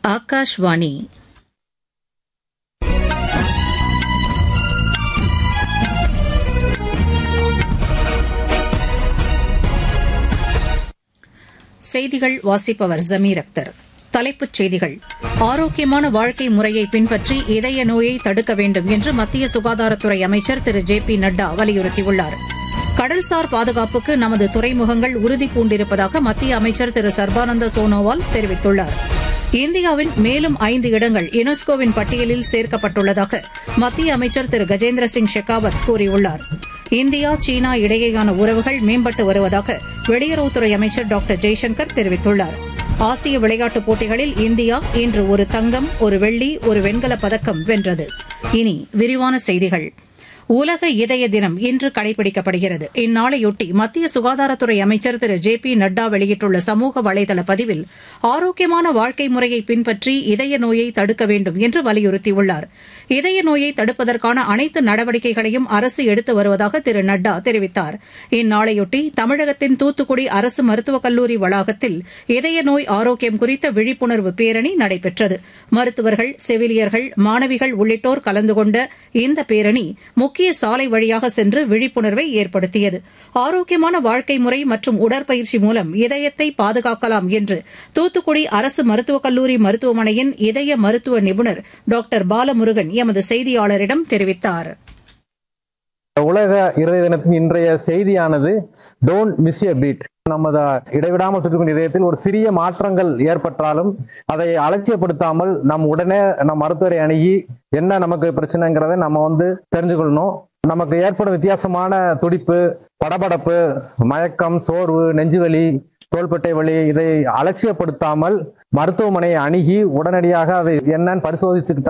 ஆகாஷ்வாணி செய்திகள் வாசிப்பவர் ஜமீர் அக்தர் தலைப்புச் செய்திகள் ஆரோக்கியமான வாழ்க்கை முறையை பின்பற்றி இதய நோயை தடுக்க வேண்டும் என்று மத்திய சுகாதாரத்துறை அமைச்சர் திரு ஜே பி நட்டா வலியுறுத்தியுள்ளார் கடல்சார் பாதுகாப்புக்கு நமது துறைமுகங்கள் உறுதி பூண்டிருப்பதாக மத்திய அமைச்சர் திரு சர்பானந்த சோனோவால் தெரிவித்துள்ளார் இந்தியாவின் மேலும் ஐந்து இடங்கள் யுனெஸ்கோவின் பட்டியலில் சேர்க்கப்பட்டுள்ளதாக மத்திய அமைச்சர் திரு கஜேந்திர சிங் ஷெகாவத் கூறியுள்ளார் இந்தியா சீனா இடையேயான உறவுகள் மேம்பட்டு வருவதாக வெளியுறவுத்துறை அமைச்சர் டாக்டர் ஜெய்சங்கர் தெரிவித்துள்ளார் ஆசிய விளையாட்டுப் போட்டிகளில் இந்தியா இன்று ஒரு தங்கம் ஒரு வெள்ளி ஒரு வெண்கலப் பதக்கம் வென்றது இனி விரிவான செய்திகள் உலக இதய தினம் இன்று கடைபிடிக்கப்படுகிறது இந்நாளையொட்டி மத்திய சுகாதாரத்துறை அமைச்சர் திரு ஜே பி நட்டா வெளியிட்டுள்ள சமூக வலைதள பதிவில் ஆரோக்கியமான வாழ்க்கை முறையை பின்பற்றி இதய நோயை தடுக்க வேண்டும் என்று வலியுறுத்தியுள்ளார் இதய நோயை தடுப்பதற்கான அனைத்து நடவடிக்கைகளையும் அரசு எடுத்து வருவதாக திரு நட்டா தெரிவித்தார் இந்நாளையொட்டி தமிழகத்தின் தூத்துக்குடி அரசு மருத்துவக் கல்லூரி வளாகத்தில் இதய நோய் ஆரோக்கியம் குறித்த விழிப்புணர்வு பேரணி நடைபெற்றது மருத்துவர்கள் செவிலியர்கள் மாணவிகள் உள்ளிட்டோர் கலந்து கொண்ட இந்த பேரணி முக்கிய சாலை வழியாக சென்று விழிப்புணர்வை ஏற்படுத்தியது ஆரோக்கியமான வாழ்க்கை முறை மற்றும் உடற்பயிற்சி மூலம் இதயத்தை பாதுகாக்கலாம் என்று தூத்துக்குடி அரசு மருத்துவக் கல்லூரி மருத்துவமனையின் இதய மருத்துவ நிபுணர் டாக்டர் பாலமுருகன் எமது செய்தியாளரிடம் தெரிவித்தார் உலக இருதய தினத்தின் இன்றைய செய்தியானது டோன்ட் மிஸ் எ பீட் நமது இடைவிடாமல் துடிக்கும் இதயத்தில் ஒரு சிறிய மாற்றங்கள் ஏற்பட்டாலும் அதை அலட்சியப்படுத்தாமல் நம் உடனே நம் மருத்துவரை அணுகி என்ன நமக்கு பிரச்சனைங்கிறத நம்ம வந்து தெரிஞ்சுக்கொள்ளணும் நமக்கு ஏற்படும் வித்தியாசமான துடிப்பு படபடப்பு மயக்கம் சோர்வு நெஞ்சுவலி தோள்பட்டை வலி இதை அலட்சியப்படுத்தாமல் மருத்துவமனையை அணுகி உடனடியாக அதை என்னன்னு பரிசோதிச்சுக்கிட்ட